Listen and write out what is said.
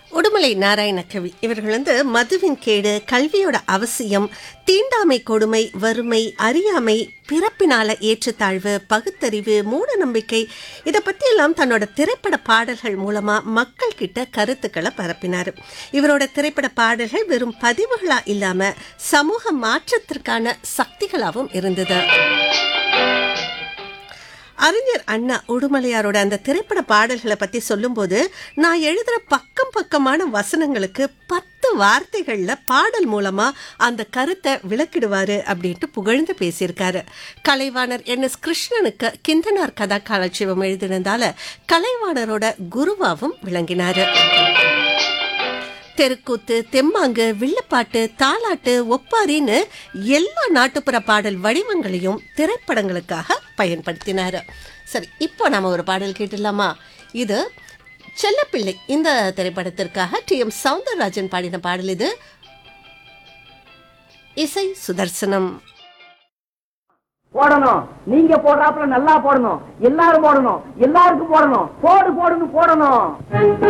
உடுமலை நாராயணகவி இவர்கள் வந்து மதுவின் கேடு கல்வியோட அவசியம் தீண்டாமை கொடுமை வறுமை அறியாமை பிறப்பினால ஏற்றத்தாழ்வு பகுத்தறிவு மூட நம்பிக்கை இதை பத்தி எல்லாம் தன்னோட திரைப்பட பாடல்கள் மூலமா மக்கள் கிட்ட கருத்துக்களை பரப்பினார் இவரோட திரைப்பட பாடல்கள் வெறும் பதிவுகளா இல்லாம சமூக மாற்றத்திற்கான சக்திகளாகவும் இருந்தது அறிஞர் அண்ணா உடுமலையாரோட அந்த திரைப்பட பாடல்களை பத்தி சொல்லும்போது நான் எழுதுற பக்கம் பக்கமான வசனங்களுக்கு பத்து வார்த்தைகள்ல பாடல் மூலமா அந்த கருத்தை விளக்கிடுவாரு அப்படின்ட்டு புகழ்ந்து பேசியிருக்காரு கலைவாணர் என் எஸ் கிருஷ்ணனுக்கு கிந்தனார் கதா காலட்சியம் எழுதினதால கலைவாணரோட குருவாவும் விளங்கினாரு தெருக்கூத்து தெம்மாங்கு வில்லுப்பாட்டு தாலாட்டு ஒப்பாரின்னு எல்லா நாட்டுப்புற பாடல் வடிவங்களையும் திரைப்படங்களுக்காக பயன்படுத்தினார் சரி இப்போ நாம ஒரு பாடல் கேட்டுடலாமா இது செல்லப்பிள்ளை இந்த திரைப்படத்திற்காக டி எம் சவுந்தரராஜன் பாடின பாடல் இது இசை சுதர்சனம் போடணும் நீங்க போடுறாப்புல நல்லா போடணும் எல்லாரும் போடணும் எல்லாருக்கும் போடணும் போடு போடுன்னு போடணும்